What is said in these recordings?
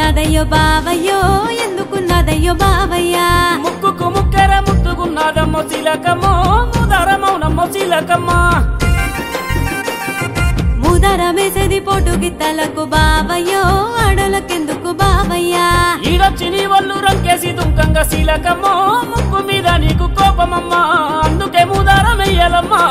ఎందుకున్నదయ్యో బావయ్యో ఎందుకున్నదయ్యో బావయ్యా ముక్కుకు ముక్కెర ముట్టుకున్నదమ్మో శిలకమ్మో ముదరమౌనమ్మో శిలకమ్మ ముదరమేసేది పోటు గిత్తలకు బావయ్యో అడలకెందుకు బావయ్యా ఈడొచ్చి నీ వల్లు రంకేసి దుంకంగా శీలకమ్మో ముక్కు మీద నీకు కోపమమ్మా అందుకే ముదారం వెయ్యాలమ్మా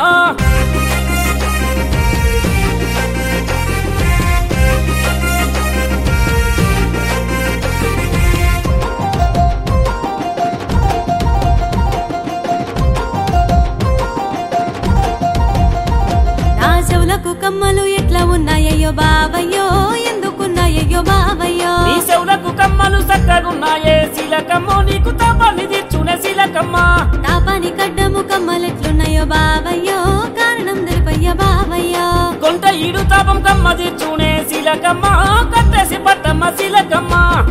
నా చెవులకు కమ్మలు ఎట్లా ఉన్నాయయ్యో బావయ్యో ఎందుకున్నాయయ్యో బావయ్యో నీ చెవులకు కమ్మలు చక్కగున్నాయే శీలకమ్మో నీకు తాపాన్ని తీర్చునే శీలకమ్మ తాపాని కడ్డము కమ్మలెట్లున్నాయో బావయ్యో కారణం తెలిపయ్య బావయ్యో కొంట ఈడు తాపం కమ్మ తీర్చునే శీలకమ్మ కట్టేసి పట్టమ్మ శీలకమ్మ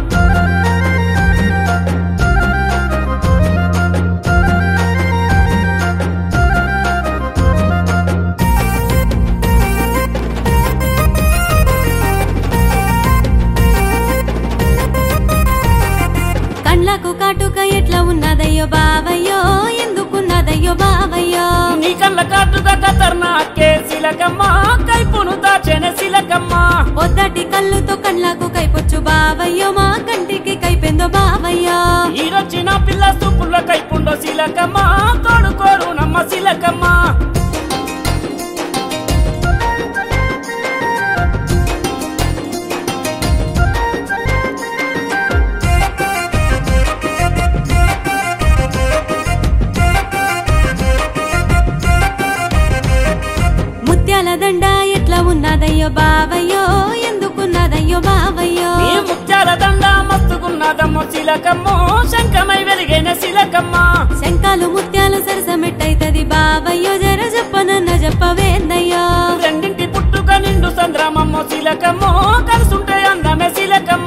కండ్లకు కాటుక ఎట్లా ఉన్నదయ్యో బావయ్యో ఎందుకున్నదయ్యో బావయ్యో నీ కళ్ళ కాటుగా కతర్నాకే శీలకమ్మ కైపును దాచెనే శీలకమ్మ పొద్దటి కళ్ళుతో కండ్లకు కైపొచ్చు బావయ్యో మా కంటికి కైపెందో బావయ్యో ఈడొచ్చిన పిల్ల సూపుల్ల కైపుండో శీలకమ్మ తోడుకోరు నమ్మ శీలకమ్మ ముత్యాల దండ ఎట్లా ఉన్నదయ్యో బావయ్యో ఎందుకున్నదయ్యో బావయ్యో ఈ ముత్యాల దండ మస్తుకున్నదమ్మో శీలకమ్మో శంఖమై వెలిగైన శీలకమ్మ శంకాలు ముత్యాలు సరసమెట్టయితది బావయ్యో జర చెప్పనన్న చెప్పవేందయ్యో రెండింటి పుట్టుక నిండు సంద్రమమ్మో శీలకమ్మో కలుసుంటే అందమే శీలకమ్మ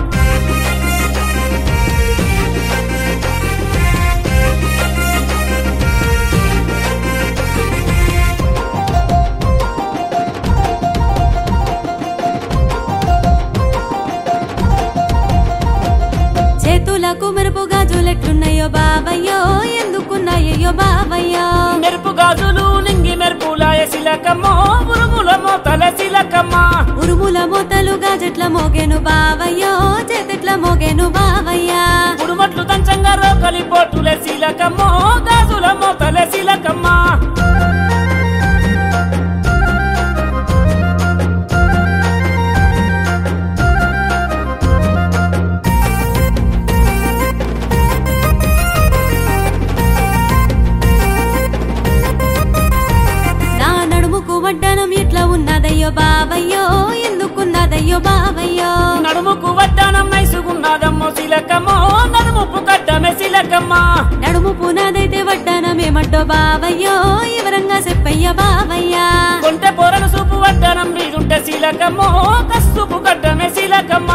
చేతులకు మెరుపు గాజులెట్లున్నాయో బావయ్యో ఎందుకున్నాయయ్యో బావయ్యో మెరుపు గాజులు నింగి మెరుపులాయ శీలకమ్మో ఉరుముల మోతల శీలకమ్మ ఉరుముల మూతలు గాజెట్ల మోగేను బావయ్యో చేతెట్ల మోగేను బావయ్యా ఉరుమట్లు దంచంగా రోకలి పోటులే శీలకమ్మో గాజుల మోతల శీలకమ్మ నా నడుముకు వడ్డానం ఎట్లా ఉన్నదయ్యో బావయ్యో ఎందుకున్నదయ్యో బావయ్యో నడుముకు వడ్డానం నైసుకున్నదమ్మో శీలకమ్మో నడుముపు కట్టమే శీలకమ్మ నడుము పునాదైతే వడ్డానమేమంటో బావయ్యో వివరంగా చెప్పయ్య బావయ్యా కొంటె పొరను సూపు వడ్డానం మీదుంటే శీలకమ్మో కస్సుపు కట్టమే శీలకమ్మ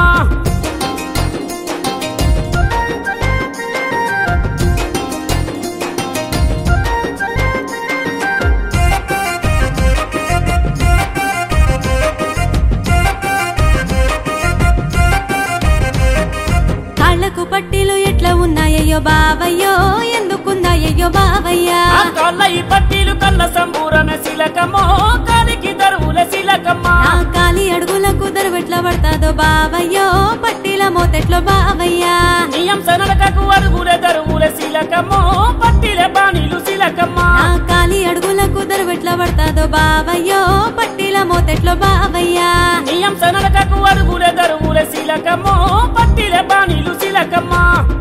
కాళ్ళకు పట్టీలు ఎట్లా ఉన్నాయయ్యో బావయ్యో ఎందుకున్నాయయ్యో బావయ్యా ఆ కాళ్ళ ఈ పట్టీలు కళ్ళ సంబూరమే శీలకమ్మో కాలికి దరువుల శీలకమ్మ నా కాలి అడుగులకు దరువెట్లా పడతాదో బావయ్యో పట్టీల మోతెట్లో బావయ్యా నియం సనలకకు అరుగులే దరువుల శీలకమ్మో పట్టిలే బాణీలు శీలకమ్మ నా కాలి అడుగులకు దరువెట్లా పడతాదో బావయ్యో పట్టీల మోతెట్లో బావయ్యా నియం సనలకకు అరుగులే దరువుల శీలకమ్మో పట్టిలే బాణీలు శీలకమ్మ